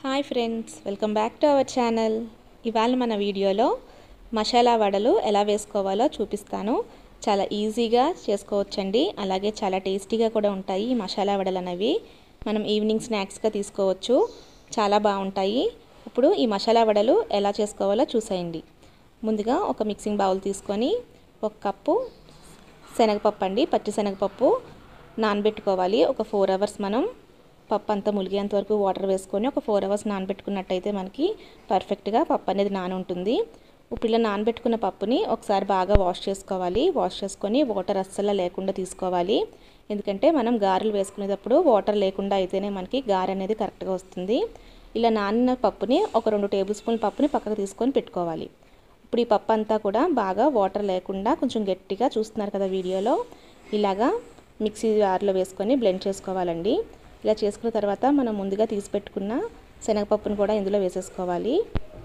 hi friends welcome back to our channel ఇవాళ మన వీడియోలో మసాలా వడలు ఎలా వేసుకోవాలో చూపిస్తాను చాలా ఈజీగా చేసుకోవచ్చండి అలాగే చాలా టేస్టీగా కూడా ఉంటాయి ఈ మసాలా వడలు అనేవి మనం ఈవినింగ్ స్నాక్స్గా తీసుకోవచ్చు చాలా బాగుంటాయి ఇప్పుడు ఈ మసాలా వడలు ఎలా చేసుకోవాలో చూసేయండి ముందుగా ఒక మిక్సింగ్ బౌల్ తీసుకొని ఒక కప్పు శనగపప్పు అండి పచ్చి శనగపప్పు నానబెట్టుకోవాలి ఒక ఫోర్ అవర్స్ మనం పప్పు అంతా ములిగేంత వరకు వాటర్ వేసుకొని ఒక ఫోర్ అవర్స్ నానబెట్టుకున్నట్టయితే మనకి పర్ఫెక్ట్గా పప్పు అనేది నాన ఉంటుంది ఇప్పుడు ఇలా నానబెట్టుకున్న పప్పుని ఒకసారి బాగా వాష్ చేసుకోవాలి వాష్ చేసుకొని వాటర్ అస్సలు లేకుండా తీసుకోవాలి ఎందుకంటే మనం గారెలు వేసుకునేటప్పుడు వాటర్ లేకుండా అయితేనే మనకి గారె అనేది కరెక్ట్గా వస్తుంది ఇలా నానిన పప్పుని ఒక రెండు టేబుల్ స్పూన్ పప్పుని పక్కకు తీసుకొని పెట్టుకోవాలి ఇప్పుడు ఈ పప్పు అంతా కూడా బాగా వాటర్ లేకుండా కొంచెం గట్టిగా చూస్తున్నారు కదా వీడియోలో ఇలాగా మిక్సీ జార్లో వేసుకొని బ్లెండ్ చేసుకోవాలండి ఇలా చేసుకున్న తర్వాత మనం ముందుగా తీసి పెట్టుకున్న శనగపప్పును కూడా ఇందులో వేసేసుకోవాలి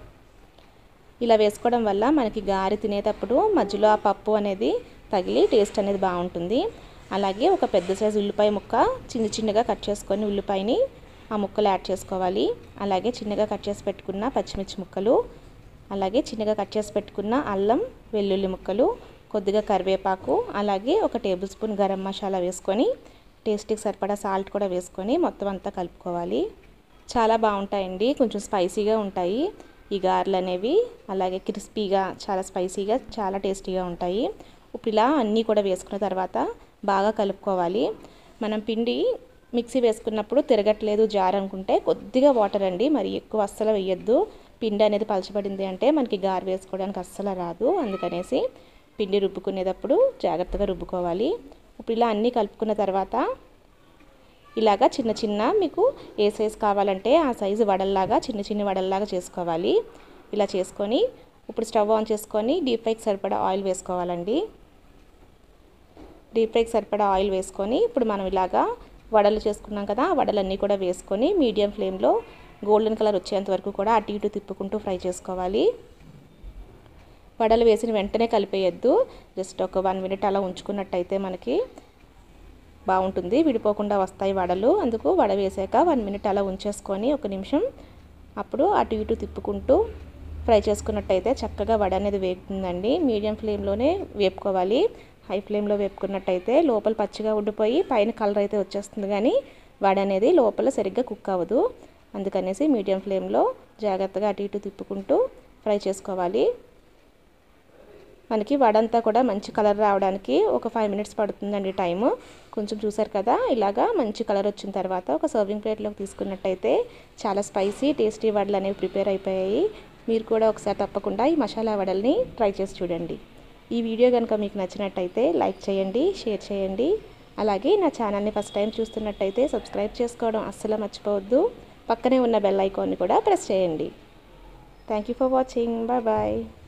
ఇలా వేసుకోవడం వల్ల మనకి గారె తినేటప్పుడు మధ్యలో ఆ పప్పు అనేది తగిలి టేస్ట్ అనేది బాగుంటుంది అలాగే ఒక పెద్ద సైజు ఉల్లిపాయ ముక్క చిన్న చిన్నగా కట్ చేసుకొని ఉల్లిపాయని ఆ ముక్కలు యాడ్ చేసుకోవాలి అలాగే చిన్నగా కట్ చేసి పెట్టుకున్న పచ్చిమిర్చి ముక్కలు అలాగే చిన్నగా కట్ చేసి పెట్టుకున్న అల్లం వెల్లుల్లి ముక్కలు కొద్దిగా కరివేపాకు అలాగే ఒక టేబుల్ స్పూన్ గరం మసాలా వేసుకొని టేస్ట్కి సరిపడా సాల్ట్ కూడా వేసుకొని మొత్తం అంతా కలుపుకోవాలి చాలా బాగుంటాయండి కొంచెం స్పైసీగా ఉంటాయి ఈ గారెలు అనేవి అలాగే క్రిస్పీగా చాలా స్పైసీగా చాలా టేస్టీగా ఉంటాయి ఇప్పుడు ఇలా అన్నీ కూడా వేసుకున్న తర్వాత బాగా కలుపుకోవాలి మనం పిండి మిక్సీ వేసుకున్నప్పుడు తిరగట్లేదు జార్ అనుకుంటే కొద్దిగా వాటర్ అండి మరి ఎక్కువ అస్సలు వేయొద్దు పిండి అనేది పలచబడింది అంటే మనకి గారు వేసుకోవడానికి అస్సలు రాదు అందుకనేసి పిండి రుబ్బుకునేటప్పుడు జాగ్రత్తగా రుబ్బుకోవాలి ఇప్పుడు ఇలా అన్నీ కలుపుకున్న తర్వాత ఇలాగా చిన్న చిన్న మీకు ఏ సైజు కావాలంటే ఆ సైజు వడల్లాగా చిన్న చిన్న వడల్లాగా చేసుకోవాలి ఇలా చేసుకొని ఇప్పుడు స్టవ్ ఆన్ చేసుకొని డీప్ ఫ్రైకి సరిపడా ఆయిల్ వేసుకోవాలండి డీప్ ఫ్రైకి సరిపడా ఆయిల్ వేసుకొని ఇప్పుడు మనం ఇలాగా వడలు చేసుకున్నాం కదా ఆ వడలన్నీ కూడా వేసుకొని మీడియం ఫ్లేమ్లో గోల్డెన్ కలర్ వచ్చేంత వరకు కూడా అటు ఇటు తిప్పుకుంటూ ఫ్రై చేసుకోవాలి వడలు వేసిన వెంటనే కలిపేయద్దు జస్ట్ ఒక వన్ మినిట్ అలా ఉంచుకున్నట్టయితే మనకి బాగుంటుంది విడిపోకుండా వస్తాయి వడలు అందుకు వడ వేసాక వన్ మినిట్ అలా ఉంచేసుకొని ఒక నిమిషం అప్పుడు అటు ఇటు తిప్పుకుంటూ ఫ్రై చేసుకున్నట్టయితే చక్కగా వడ అనేది వేగుతుందండి మీడియం ఫ్లేమ్లోనే వేపుకోవాలి హై ఫ్లేమ్లో వేపుకున్నట్టయితే లోపల పచ్చిగా ఉండిపోయి పైన కలర్ అయితే వచ్చేస్తుంది కానీ వడ అనేది లోపల సరిగ్గా కుక్ అవ్వదు అందుకనేసి మీడియం ఫ్లేమ్లో జాగ్రత్తగా అటు ఇటు తిప్పుకుంటూ ఫ్రై చేసుకోవాలి మనకి వడంతా కూడా మంచి కలర్ రావడానికి ఒక ఫైవ్ మినిట్స్ పడుతుందండి టైము కొంచెం చూసారు కదా ఇలాగా మంచి కలర్ వచ్చిన తర్వాత ఒక సర్వింగ్ ప్లేట్లోకి తీసుకున్నట్టయితే చాలా స్పైసీ టేస్టీ వడలు అనేవి ప్రిపేర్ అయిపోయాయి మీరు కూడా ఒకసారి తప్పకుండా ఈ మసాలా వడల్ని ట్రై చేసి చూడండి ఈ వీడియో కనుక మీకు నచ్చినట్టయితే లైక్ చేయండి షేర్ చేయండి అలాగే నా ఛానల్ని ఫస్ట్ టైం చూస్తున్నట్టయితే సబ్స్క్రైబ్ చేసుకోవడం అస్సలు మర్చిపోవద్దు పక్కనే ఉన్న బెల్ ఐకాన్ని కూడా ప్రెస్ చేయండి thank you for watching bye bye